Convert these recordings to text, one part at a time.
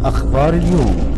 أخبار اليوم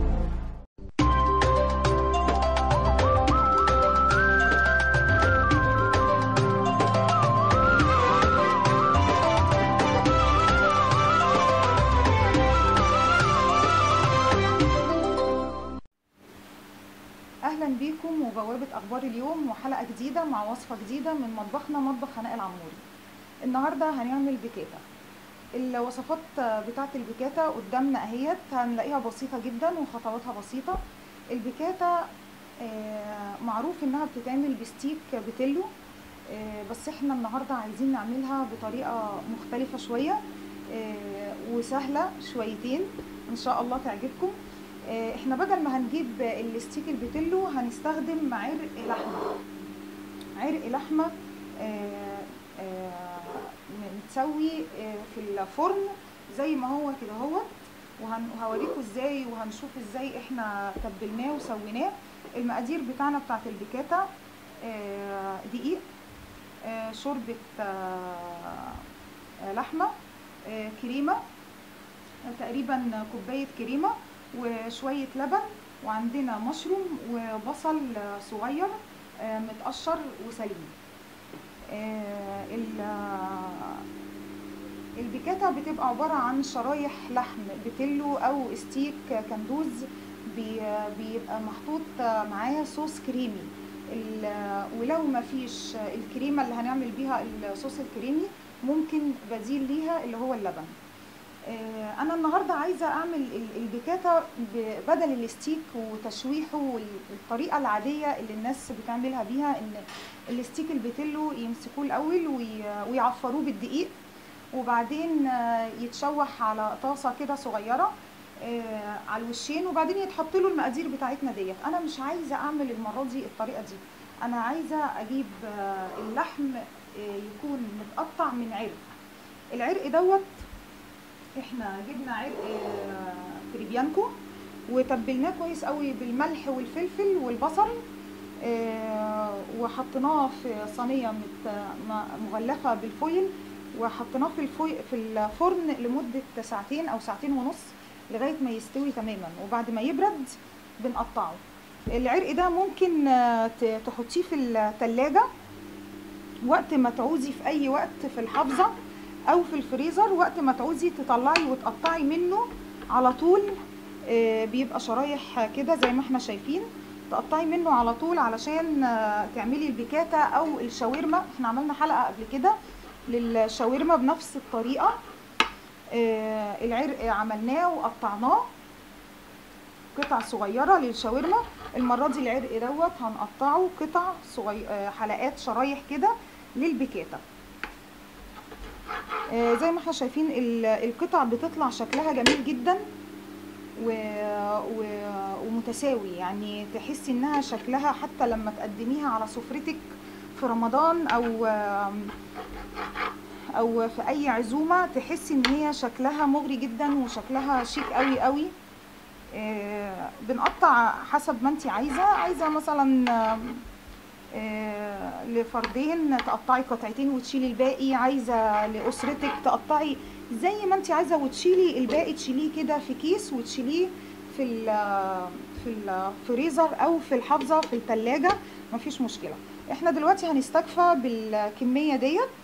اهلا بيكم وبوابه اخبار اليوم وحلقه جديده مع وصفه جديده من مطبخنا مطبخ هناء العموري النهارده هنعمل بيكاتا الوصفات بتاعه البيكاتا قدامنا اهيت هنلاقيها بسيطه جدا وخطواتها بسيطه البيكاتا آه، معروف انها بتتعمل بستيك بتلو آه، بس احنا النهارده عايزين نعملها بطريقه مختلفه شويه آه، وسهله شويتين ان شاء الله تعجبكم آه، احنا بدل ما هنجيب الستيك البتلو هنستخدم عرق لحمه عرق لحمه آه، آه، متسوي آه، في الفرن زي ما هو كده اهوت وهن- وهوريكم ازاي وهنشوف ازاي احنا تبلناه وسويناه المقادير بتاعنا بتاعت البيكاتا آه، دقيق آه، شوربه آه، آه، لحمه آه، كريمه تقريبا كوبايه كريمه وشويه لبن وعندنا مشروم وبصل صغير آه، متقشر وسليم آه، ال- البيكاتا بتبقى عبارة عن شرايح لحم بتلو أو ستيك كندوز بي- بيبقى محطوط معاه صوص كريمي ال- ولو ما فيش الكريمة اللي هنعمل بيها الصوص الكريمي ممكن بديل ليها اللي هو اللبن آه، انا النهارده عايزه اعمل ال- البيكاتا ب- بدل الستيك وتشويحه والطريقه العاديه اللي الناس بتعملها بيها ان الستيك البيتلو يمسكوه الاول وي- ويعفروه بالدقيق وبعدين آه، يتشوح على طاسه كده صغيره آه، على الوشين وبعدين يتحط له المقادير بتاعتنا ديت انا مش عايزه اعمل المره دي الطريقه دي انا عايزه اجيب آه، اللحم آه، يكون متقطع من عرق العرق دوت احنا جبنا عرق آه، فريبيانكو وتبلناه كويس قوي بالملح والفلفل والبصل آه، وحطيناه في صينيه مت- م- مغلفه بالفويل وحطيناه في الفوي في الفرن لمده ساعتين او ساعتين ونص لغايه ما يستوي تماما وبعد ما يبرد بنقطعه العرق ده ممكن آه، ت- تحطيه في التلاجة وقت ما تعوزي في اي وقت في الحافظه او في الفريزر وقت ما تعوزي تطلعي وتقطعي منه على طول آه، بيبقى شرايح كده زي ما احنا شايفين تقطعي منه على طول علشان آه، تعملي البيكاتا او الشاورما احنا عملنا حلقه قبل كده للشاورما بنفس الطريقه آه، العرق عملناه وقطعناه قطع صغيره للشاورما المره دي العرق دوت هنقطعه قطع صغير آه، حلقات شرايح كده للبيكاتا آه، زي ما احنا شايفين ال- القطع بتطلع شكلها جميل جدا و... و... ومتساوي يعني تحسي انها شكلها حتى لما تقدميها على سفرتك في رمضان او او في اي عزومه تحسي ان هي شكلها مغري جدا وشكلها شيك قوي قوي آه، بنقطع حسب ما انت عايزه عايزه مثلا آم، آه، لفردين تقطعي قطعتين وتشيلي الباقي عايزه لاسرتك تقطعي زي ما انت عايزه وتشيلي الباقي تشيليه كده في كيس وتشيليه في ال- في الفريزر او في الحافظه في الثلاجه مفيش مشكله احنا دلوقتي هنستكفى بالكميه ديت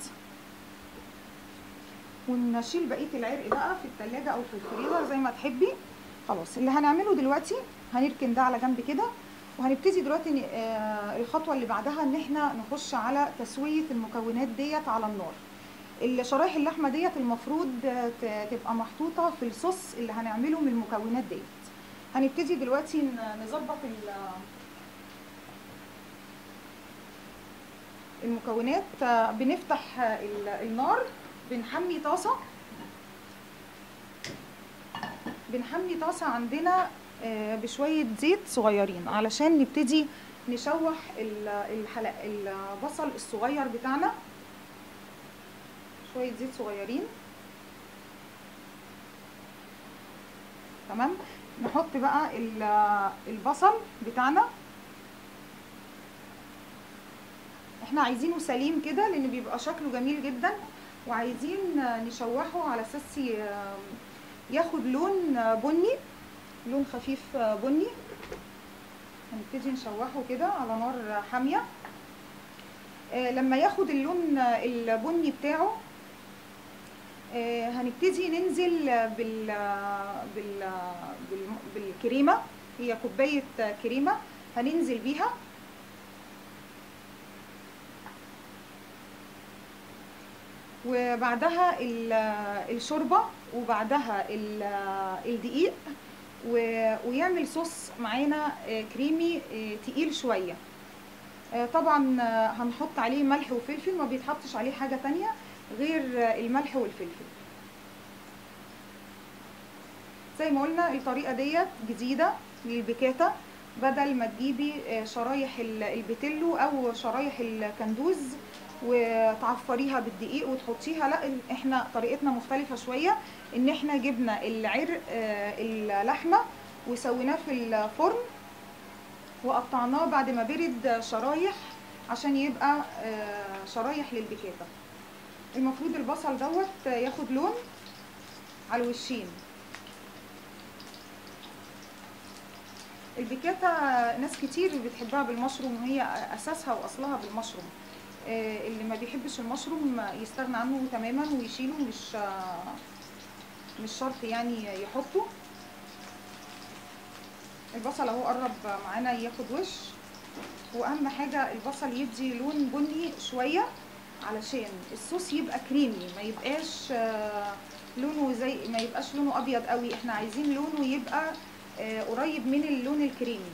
ونشيل بقيه العرق بقى في الثلاجه او في الفريزر زي ما تحبي خلاص اللي هنعمله دلوقتي هنركن ده على جنب كده وهنبتدي دلوقتي ن- آه، الخطوه اللي بعدها ان احنا نخش على تسويه المكونات ديت على النار الشرايح اللحمه ديت المفروض آه، ت- تبقى محطوطه في الصوص اللي هنعمله من المكونات ديت هنبتدي دلوقتي ن- نظبط ال- المكونات آه، بنفتح آه، ال- النار بنحمي طاسه بنحمي طاسه عندنا آه، بشويه زيت صغيرين علشان نبتدي نشوح ال- الحلق البصل الصغير بتاعنا شويه زيت صغيرين تمام نحط بقى ال- البصل بتاعنا احنا عايزينه سليم كده لان بيبقى شكله جميل جدا وعايزين نشوحه على اساس ي- ياخد لون آه، بني لون خفيف آه، بني هنبتدي نشوحه كده على نار حاميه آه، لما ياخد اللون آه، البني بتاعه آه، هنبتدي ننزل بال بال بال بالكريمه هي كوبايه كريمه هننزل بيها وبعدها ال- الشوربه وبعدها ال- الدقيق و- ويعمل صوص معانا آه، كريمي آه، تقيل شويه آه، طبعا آه، هنحط عليه ملح وفلفل ما بيتحطش عليه حاجه تانية غير آه، الملح والفلفل زي ما قلنا الطريقه ديت جديده للبيكاتا بدل ما تجيبي آه، شرايح ال- البتلو او شرايح الكندوز وتعفريها بالدقيق وتحطيها لا ال- احنا طريقتنا مختلفه شويه ان احنا جبنا العرق آه، اللحمه وسويناه في الفرن وقطعناه بعد ما برد شرايح عشان يبقى آه، شرايح للبيكاتا المفروض البصل دوت ياخد لون على الوشين البيكاتا ناس كتير بتحبها بالمشروم وهي اساسها واصلها بالمشروم آه، اللي ما بيحبش المشروم يستغنى عنه تماما ويشيله مش آه، مش شرط يعني يحطه البصل اهو قرب معانا ياخد وش واهم حاجه البصل يدي لون بني شويه علشان الصوص يبقى كريمي ما يبقاش آه، لونه زي ما يبقاش لونه ابيض قوي احنا عايزين لونه يبقى آه، قريب من اللون الكريمي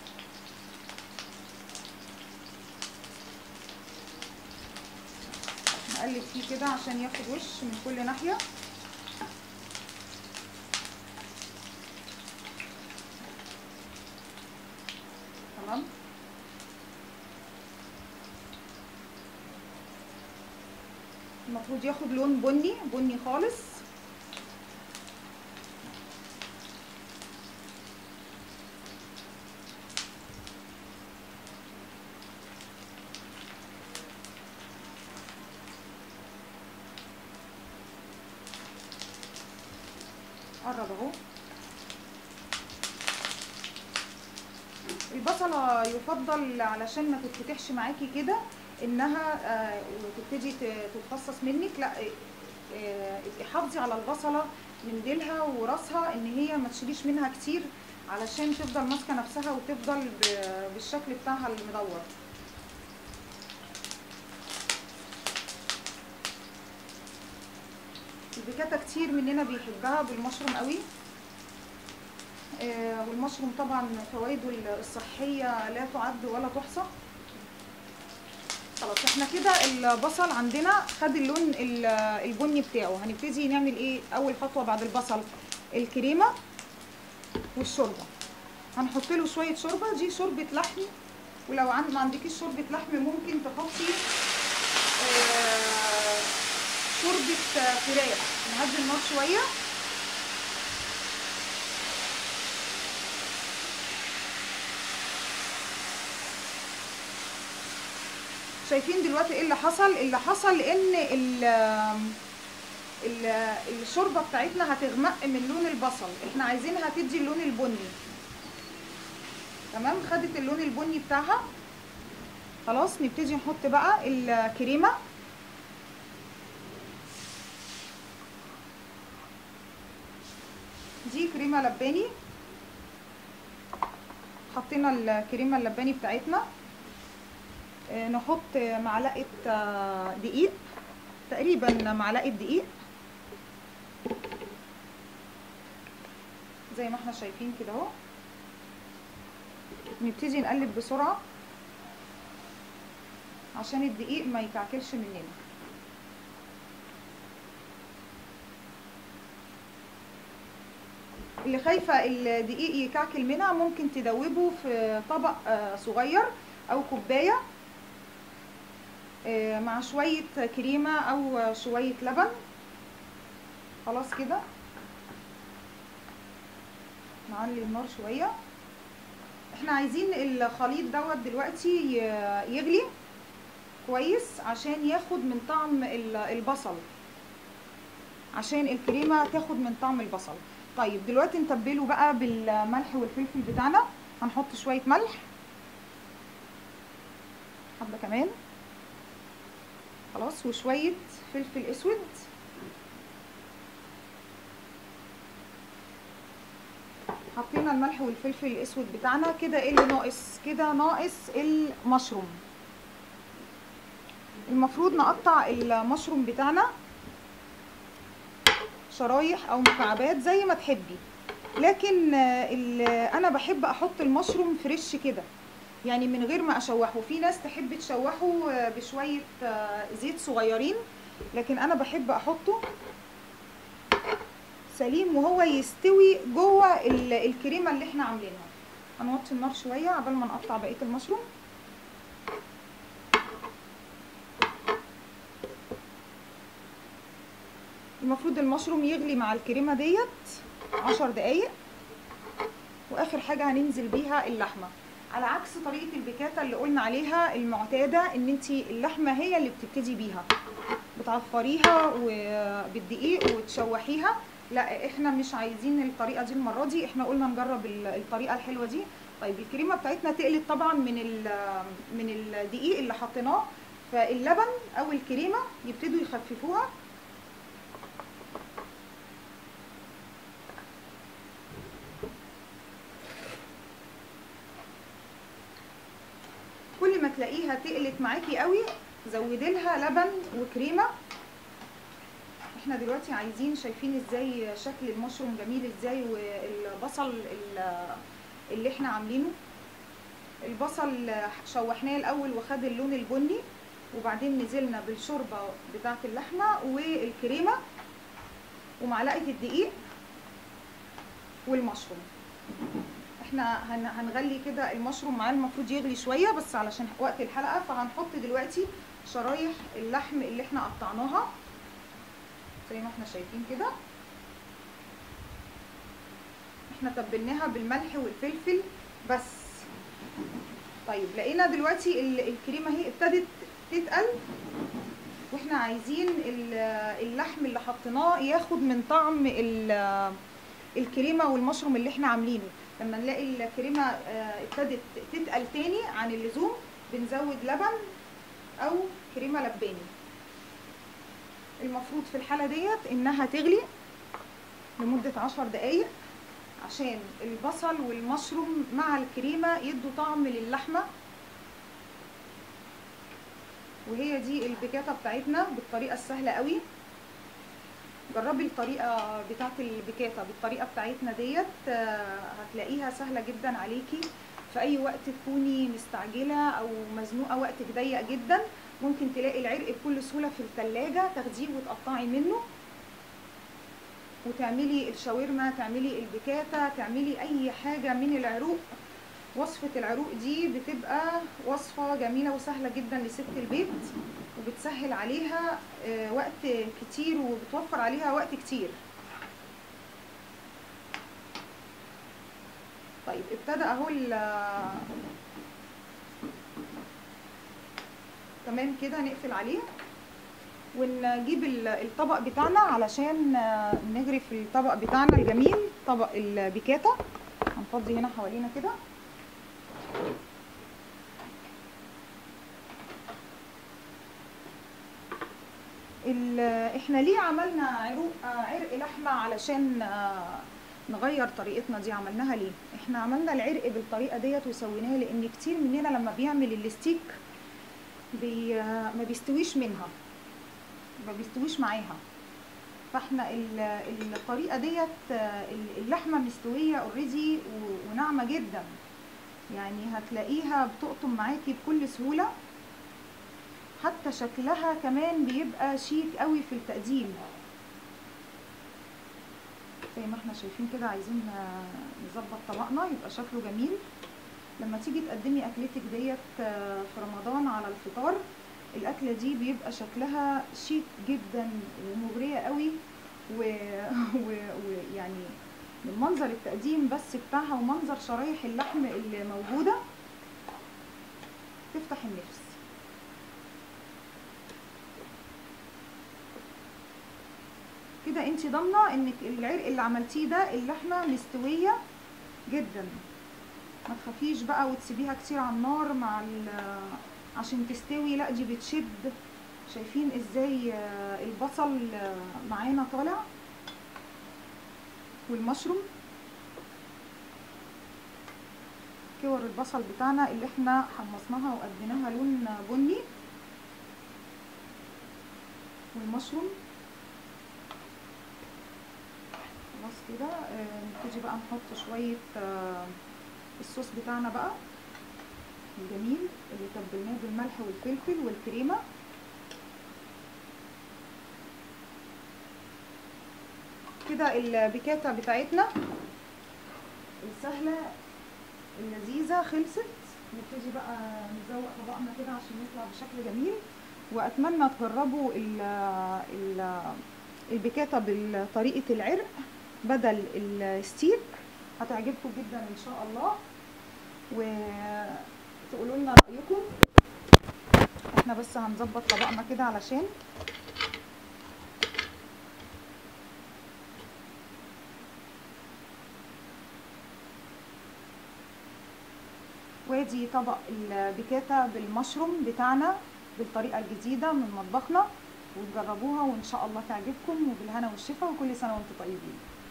نقلب فيه كده عشان ياخد وش من كل ناحيه تمام المفروض ياخد لون بني بني خالص قرب اهو البصلة يفضل علشان ما تتفتحش معاكي كده انها آه، وتبتدي ت- تتفصص منك لا آه، ابقي حافظي على البصلة من ديلها وراسها ان هي ما تشيليش منها كتير علشان تفضل ماسكة نفسها وتفضل ب- بالشكل بتاعها المدور البيكاتا كتير مننا بيحبها بالمشروم قوي آه، والمشروم طبعا فوائده الصحية لا تعد ولا تحصى خلاص احنا كده البصل عندنا خد اللون ال- البني بتاعه هنبتدي نعمل ايه اول خطوة بعد البصل الكريمة والشوربة هنحط له شوية شوربة دي شوربة لحم ولو عند ما عندكيش شوربة لحم ممكن تحطي آه، شوربة فراخ نهدي النار شوية شايفين دلوقتي ايه اللي حصل اللي حصل ان ال ال- الشوربه بتاعتنا هتغمق من لون البصل احنا عايزينها تدي اللون البني تمام خدت اللون البني بتاعها خلاص نبتدي نحط بقى الكريمه دي كريمه لباني حطينا الكريمه اللباني بتاعتنا آه، نحط معلقه آه، دقيق تقريبا معلقه دقيق زي ما احنا شايفين كده اهو نبتدي نقلب بسرعه عشان الدقيق ما يكعكلش مننا اللي خايفه الدقيق يكعكل منها ممكن تدوبه في طبق آه، صغير او كوبايه آه، مع شويه كريمه او شويه لبن خلاص كده نعلي النار شويه احنا عايزين الخليط دوت دلوقتي ي- يغلي كويس عشان ياخد من طعم ال- البصل عشان الكريمه تاخد من طعم البصل طيب دلوقتي نتبله بقى بالملح والفلفل بتاعنا هنحط شويه ملح حبه كمان خلاص وشويه فلفل اسود حطينا الملح والفلفل الاسود بتاعنا كده ايه اللي ناقص كده ناقص المشروم المفروض نقطع المشروم بتاعنا شرايح او مكعبات زي ما تحبي لكن انا بحب احط المشروم فريش كده يعني من غير ما اشوحه في ناس تحب تشوحه بشويه زيت صغيرين لكن انا بحب احطه سليم وهو يستوي جوه الكريمه اللي احنا عاملينها هنوطي النار شويه عبال ما نقطع بقيه المشروم المفروض المشروم يغلي مع الكريمه ديت عشر دقايق واخر حاجه هننزل بيها اللحمه على عكس طريقه البيكاتا اللي قلنا عليها المعتاده ان انت اللحمه هي اللي بتبتدي بيها بتعفريها بالدقيق وتشوحيها لا احنا مش عايزين الطريقه دي المره دي احنا قلنا نجرب الطريقه الحلوه دي طيب الكريمه بتاعتنا تقلت طبعا من من الدقيق اللي حطيناه فاللبن او الكريمه يبتدوا يخففوها كل ما تلاقيها تقلت معاكي قوي زودي لها لبن وكريمه احنا دلوقتي عايزين شايفين ازاي شكل المشروم جميل ازاي والبصل اللي احنا عاملينه البصل شوحناه الاول وخد اللون البني وبعدين نزلنا بالشوربه بتاعه اللحمه والكريمه ومعلقه الدقيق والمشروم احنا هنغلي كده المشروم معاه المفروض يغلي شويه بس علشان وقت الحلقه فهنحط دلوقتي شرايح اللحم اللي احنا قطعناها زي ما احنا شايفين كده احنا تبلناها بالملح والفلفل بس طيب لقينا دلوقتي الكريمه اهي ابتدت تتقل واحنا عايزين اللحم اللي حطيناه ياخد من طعم الكريمه والمشروم اللي احنا عاملينه لما نلاقي الكريمه ابتدت تتقل تاني عن اللزوم بنزود لبن او كريمه لباني المفروض في الحالة ديت انها تغلي لمدة عشر دقايق عشان البصل والمشروم مع الكريمة يدوا طعم للحمة وهي دي البيكاتا بتاعتنا بالطريقة السهلة قوي جربي الطريقة بتاعت البيكاتا بالطريقة بتاعتنا ديت هتلاقيها سهلة جدا عليكي في اي وقت تكوني مستعجلة او مزنوقة وقتك ضيق جدا ممكن تلاقي العرق بكل سهوله في التلاجة تاخديه وتقطعي منه وتعملي الشاورما تعملي البيكاتا تعملي اي حاجه من العروق وصفه العروق دي بتبقى وصفه جميله وسهله جدا لست البيت وبتسهل عليها وقت كتير وبتوفر عليها وقت كتير طيب ابتدى اهو تمام كده نقفل عليه ونجيب الطبق بتاعنا علشان نغرف الطبق بتاعنا الجميل طبق البيكاتا هنفضي هنا حوالينا كده احنا ليه عملنا عروق عرق لحمه علشان نغير طريقتنا دي عملناها ليه احنا عملنا العرق بالطريقه ديت وسويناه لان كتير مننا لما بيعمل الستيك بي ما بيستويش منها ما بيستويش معاها فاحنا الطريقه ديت اللحمه مستويه اوريدي وناعمه جدا يعني هتلاقيها بتقطم معاكي بكل سهوله حتى شكلها كمان بيبقى شيك قوي في التقديم زي ما احنا شايفين كده عايزين نظبط طبقنا يبقى شكله جميل لما تيجي تقدمي اكلتك ديت في رمضان على الفطار الاكله دي بيبقى شكلها شيك جدا ومغريه قوي ويعني من منظر التقديم بس بتاعها ومنظر شرايح اللحم اللي موجوده تفتح النفس كده انت ضامنه انك العرق اللي عملتيه ده اللحمه مستويه جدا ما تخافيش بقى وتسيبيها كتير على النار مع ال- عشان تستوي لا دي بتشد شايفين ازاي آه، البصل آه، معانا طالع والمشروم كور البصل بتاعنا اللي احنا حمصناها وقديناها لون بني والمشروم خلاص كده آه، نبتدي بقى نحط شوية آه، الصوص بتاعنا بقى الجميل اللي تبلناه بالملح والفلفل والكريمة كده البيكاتا بتاعتنا السهلة اللذيذة خلصت نبتدي بقى نزوق طبقنا كده عشان يطلع بشكل جميل واتمنى تجربوا ال ال البيكاتا بطريقة العرق بدل الستيك هتعجبكم جدا ان شاء الله وتقولوا لنا رأيكم احنا بس هنظبط طبقنا كده علشان وادي طبق البيكاتا بالمشروم بتاعنا بالطريقة الجديدة من مطبخنا وتجربوها وان شاء الله تعجبكم وبالهنا والشفا وكل سنة وانتم طيبين